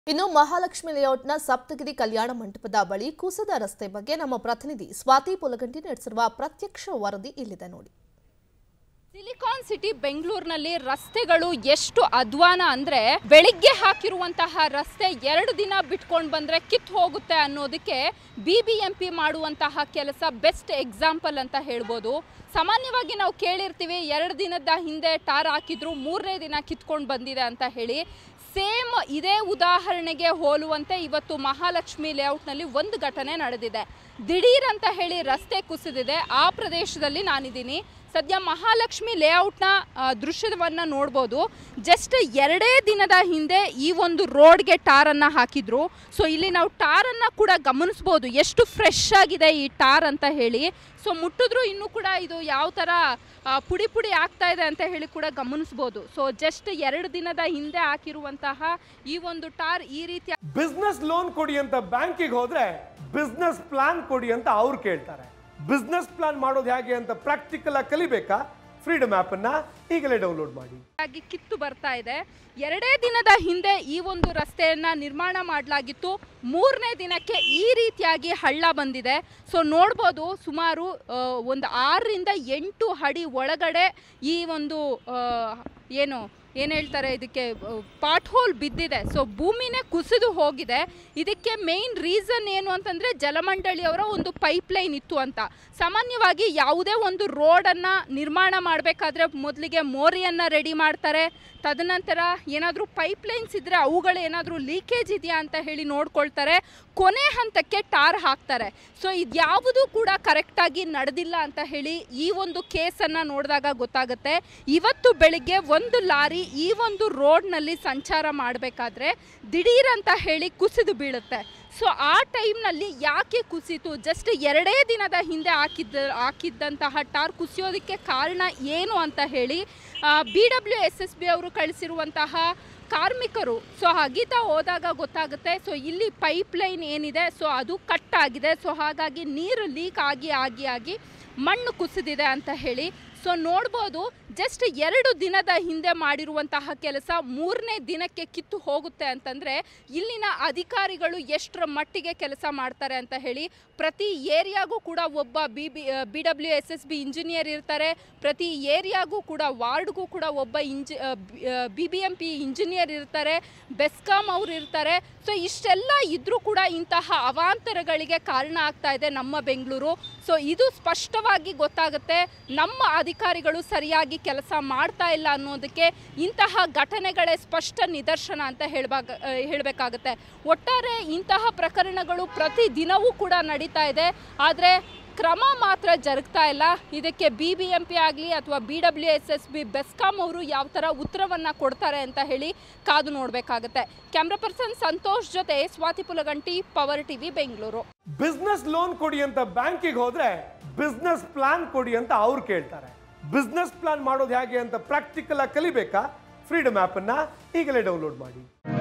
ಇನ್ನು ಮಹಾಲಕ್ಷ್ಮಿ ಲೇಔಟ್ನ ಸಪ್ತಗಿರಿ ಕಲ್ಯಾಣ ಮಂಟಪದ ಬಳಿ ಕುಸಿದ ರಸ್ತೆ ಬಗ್ಗೆ ನಮ್ಮ ಪ್ರತಿನಿಧಿ ಸ್ವಾತಿ ಪುಲಗಂಟಿ ನಡೆಸಿರುವ ಪ್ರತ್ಯಕ್ಷ ವರದಿ ಇಲ್ಲಿದೆ ನೋಡಿ ಸಿಲಿಕಾನ್ ಸಿಟಿ ಬೆಂಗಳೂರಿನಲ್ಲಿ ರಸ್ತೆಗಳು ಎಷ್ಟು ಅಧ್ವಾನ ಅಂದ್ರೆ ಬೆಳಿಗ್ಗೆ ಹಾಕಿರುವಂತಹ ರಸ್ತೆ ಎರಡು ದಿನ ಬಿಟ್ಕೊಂಡು ಬಂದ್ರೆ ಕಿತ್ತು ಹೋಗುತ್ತೆ ಅನ್ನೋದಕ್ಕೆ ಬಿ ಬಿ ಎಂ ಪಿ ಮಾಡುವಂತಹ ಕೆಲಸ ಬೆಸ್ಟ್ ಎಕ್ಸಾಂಪಲ್ ಅಂತ ಹೇಳ್ಬೋದು ಸಾಮಾನ್ಯವಾಗಿ ನಾವು ಕೇಳಿರ್ತೀವಿ ಎರಡು ದಿನದ ಹಿಂದೆ ಟಾರ್ ಹಾಕಿದ್ರು ಮೂರನೇ ದಿನ ಕಿತ್ಕೊಂಡು ಬಂದಿದೆ ಅಂತ ಹೇಳಿ ಸೇಮ್ ಇದೇ ಉದಾಹರಣೆಗೆ ಹೋಲುವಂತೆ ಇವತ್ತು ಮಹಾಲಕ್ಷ್ಮಿ ಲೇಔಟ್ನಲ್ಲಿ ಒಂದು ಘಟನೆ ನಡೆದಿದೆ ದಿಢೀರ್ ಅಂತ ಹೇಳಿ ರಸ್ತೆ ಕುಸಿದಿದೆ ಆ ಪ್ರದೇಶದಲ್ಲಿ ನಾನಿದ್ದೀನಿ ಸದ್ಯ ಮಹಾಲಕ್ಷ್ಮಿ ಲೇಔಟ್ನ ದೃಶ್ಯವನ್ನು ನೋಡ್ಬೋದು ಜಸ್ಟ್ ಎರಡೇ ದಿನದ ಹಿಂದೆ ಈ ಒಂದು ರೋಡ್ಗೆ ಟಾರನ್ನು ಹಾಕಿದ್ರು ಸೊ ಇಲ್ಲಿ ನಾವು ಟಾರನ್ನು ಕೂಡ ಗಮನಿಸ್ಬೋದು ಎಷ್ಟು ಫ್ರೆಶ್ ಆಗಿದೆ ಈ ಟಾರ್ ಅಂತ ಹೇಳಿ ಸೊ ಮುಟ್ಟಿದ್ರು ಇನ್ನೂ ಕೂಡ ಇದು ಯಾವ ಥರ ಆ, ಪುಡಿ ಪುಡಿ ಆಗ್ತಾ ಇದೆ ಅಂತ ಹೇಳಿ ಕೂಡ ಗಮನಿಸ್ಬೋದು ಸೊ ಜಸ್ಟ್ ಎರಡು ದಿನದ ಹಿಂದೆ ಹಾಕಿರುವಂತಹ ಈ ಒಂದು ಟಾರ್ ಈ ರೀತಿ ಬಿಸ್ನೆಸ್ ಲೋನ್ ಕೊಡಿ ಅಂತ ಬ್ಯಾಂಕಿಗೆ ಹೋದ್ರೆ ಬಿಸ್ನೆಸ್ ಪ್ಲಾನ್ ಕೊಡಿ ಅಂತ ಅವ್ರು ಕೇಳ್ತಾರೆ ಬಿಸ್ನೆಸ್ ಪ್ಲಾನ್ ಮಾಡೋದು ಹೇಗೆ ಅಂತ ಪ್ರಾಕ್ಟಿಕಲ್ ಆಗಿ ಕಲಿಬೇಕಾ ಫ್ರೀಡಮ್ ಆಪ್ ಅನ್ನ ಈಗಲೇ ಡೌನ್ಲೋಡ್ ಮಾಡಿ ಆಗಿ ಕಿತ್ತು ಬರ್ತಾ ಇದೆ ಎರಡೇ ದಿನದ ಹಿಂದೆ ಈ ಒಂದು ರಸ್ತೆಯನ್ನ ನಿರ್ಮಾಣ ಮಾಡಲಾಗಿತ್ತು ಮೂರನೇ ದಿನಕ್ಕೆ ಈ ರೀತಿಯಾಗಿ ಹಳ್ಳ ಬಂದಿದೆ ಸೊ ನೋಡ್ಬೋದು ಸುಮಾರು ಆ, ಒಂದು ಆರರಿಂದ ಎಂಟು ಅಡಿ ಒಳಗಡೆ ಈ ಒಂದು ಆ, ಏನು ಏನು ಹೇಳ್ತಾರೆ ಇದಕ್ಕೆ ಪಾಟ್ ಹೋಲ್ ಬಿದ್ದಿದೆ ಸೊ ಭೂಮಿನೇ ಕುಸಿದು ಹೋಗಿದೆ ಇದಕ್ಕೆ ಮೇಯ್ನ್ ರೀಸನ್ ಏನು ಅಂತಂದರೆ ಜಲಮಂಡಳಿಯವರ ಒಂದು ಪೈಪ್ ಲೈನ್ ಇತ್ತು ಅಂತ ಸಾಮಾನ್ಯವಾಗಿ ಯಾವುದೇ ಒಂದು ರೋಡನ್ನು ನಿರ್ಮಾಣ ಮಾಡಬೇಕಾದ್ರೆ ಮೊದಲಿಗೆ ಮೋರಿಯನ್ನು ರೆಡಿ ಮಾಡ್ತಾರೆ ತದನಂತರ ಏನಾದರೂ ಪೈಪ್ ಲೈನ್ಸ್ ಇದ್ದರೆ ಅವುಗಳು ಏನಾದರೂ ಲೀಕೇಜ್ ಇದೆಯಾ ಅಂತ ಹೇಳಿ ನೋಡ್ಕೊಳ್ತಾರೆ ಕೊನೆ ಹಂತಕ್ಕೆ ಟಾರ್ ಹಾಕ್ತಾರೆ ಸೊ ಇದ್ಯಾವುದೂ ಕೂಡ ಕರೆಕ್ಟಾಗಿ ನಡೆದಿಲ್ಲ ಅಂತ ಹೇಳಿ ಈ ಒಂದು ಕೇಸನ್ನು ನೋಡಿದಾಗ ಗೊತ್ತಾಗುತ್ತೆ ಇವತ್ತು ಬೆಳಿಗ್ಗೆ ಒಂದು ಲಾರಿ ಈ ಒಂದು ರೋಡ್ನಲ್ಲಿ ಸಂಚಾರ ಮಾಡಬೇಕಾದ್ರೆ ದಿಢೀರ್ ಅಂತ ಹೇಳಿ ಕುಸಿದು ಬೀಳುತ್ತೆ ಸೊ ಆ ಟೈಮ್ನಲ್ಲಿ ಯಾಕೆ ಕುಸಿತು ಜಸ್ಟ್ ಎರಡೇ ದಿನದ ಹಿಂದೆ ಹಾಕಿದ್ದ ಹಾಕಿದ್ದಂತಹ ಟಾರ್ ಕುಸಿಯೋದಕ್ಕೆ ಕಾರಣ ಏನು ಅಂತ ಹೇಳಿ B W S S B ಅವರು ಕಳಿಸಿರುವಂತಹ ಕಾರ್ಮಿಕರು ಸೊ ಅಗಿತಾ ಹೋದಾಗ ಗೊತ್ತಾಗುತ್ತೆ ಸೊ ಇಲ್ಲಿ ಪೈಪ್ ಲೈನ್ ಏನಿದೆ ಸೊ ಅದು ಕಟ್ ಆಗಿದೆ ಸೊ ಹಾಗಾಗಿ ನೀರು ಲೀಕ್ ಆಗಿ ಆಗಿ ಆಗಿ ಮಣ್ಣು ಕುಸಿದಿದೆ ಅಂತ ಹೇಳಿ ಸೊ ನೋಡ್ಬೋದು ಜಸ್ಟ್ ಎರಡು ದಿನದ ಹಿಂದೆ ಮಾಡಿರುವಂತಹ ಕೆಲಸ ಮೂರನೇ ದಿನಕ್ಕೆ ಕಿತ್ತು ಹೋಗುತ್ತೆ ಅಂತಂದರೆ ಇಲ್ಲಿನ ಅಧಿಕಾರಿಗಳು ಎಷ್ಟರ ಮಟ್ಟಿಗೆ ಕೆಲಸ ಮಾಡ್ತಾರೆ ಅಂತ ಹೇಳಿ ಪ್ರತಿ ಏರಿಯಾಗೂ ಕೂಡ ಒಬ್ಬ B B B W S S B engineer ಇರ್ತಾರೆ ಪ್ರತಿ ಏರಿಯಾಗೂ ಕೂಡ ವಾರ್ಡ್ಗೂ ಕೂಡ ಒಬ್ಬ ಇಂಜಿ B B M P engineer ಇರ್ತಾರೆ ಬೆಸ್ಕಾಂ ಅವ್ರು ಇರ್ತಾರೆ ಸೊ ಇಷ್ಟೆಲ್ಲ ಇದ್ರೂ ಕೂಡ ಇಂತಹ ಅವಾಂತರಗಳಿಗೆ ಕಾರಣ ಆಗ್ತಾ ಇದೆ ನಮ್ಮ ಬೆಂಗಳೂರು ಸೊ ಇದು ಸ್ಪಷ್ಟವಾಗಿ ಗೊತ್ತಾಗುತ್ತೆ ನಮ್ಮ ಅಧಿಕಾರಿಗಳು ಸರಿಯಾಗಿ ಕೆಲಸ ಮಾಡ್ತಾ ಇಲ್ಲ ಅನ್ನೋದಕ್ಕೆ ಇಂತಹ ಘಟನೆಗಳೇ ಸ್ಪಷ್ಟ ನಿದರ್ಶನ ಅಂತ ಹೇಳ್ಬಾಗ ಹೇಳಬೇಕಾಗುತ್ತೆ ಒಟ್ಟಾರೆ ಇಂತಹ ಪ್ರಕರಣಗಳು ಪ್ರತಿ ದಿನವೂ ಕೂಡ ನಡೀತಾ ಇದೆ ಆದರೆ ಕ್ರಮ ಮಾತ್ರ ಜರುಗ್ತಾ ಇಲ್ಲ ಇದಕ್ಕೆ ಬಿ ಬಿ ಎಂ ಪಿ ಆಗಲಿ ಅಥವಾ B W S S B BESCOM ಅವರು ಯಾವ ಥರ ಉತ್ತರವನ್ನು ಕೊಡ್ತಾರೆ ಅಂತ ಹೇಳಿ ಕಾದು ನೋಡಬೇಕಾಗುತ್ತೆ ಕ್ಯಾಮ್ರಾ ಪರ್ಸನ್ ಸಂತೋಷ್ ಜೊತೆ Swathi Pulaganti Power TV Bengaluru business loan ಕೊಡಿ ಅಂತ ಬ್ಯಾಂಕಿಗೆ ಹೋದ್ರೆ ಬಿಸ್ನೆಸ್ ಪ್ಲಾನ್ ಕೊಡಿ ಅಂತ ಅವ್ರು ಕೇಳ್ತಾರೆ ಬಿಸ್ನೆಸ್ ಪ್ಲಾನ್ ಮಾಡೋದು ಹೇಗೆ ಅಂತ ಪ್ರಾಕ್ಟಿಕಲ್ ಆಗಿ ಕಲಿಬೇಕಾ ಫ್ರೀಡಮ್ ಆಪ್ ಅನ್ನ ಈಗಲೇ ಡೌನ್ಲೋಡ್ ಮಾಡಿ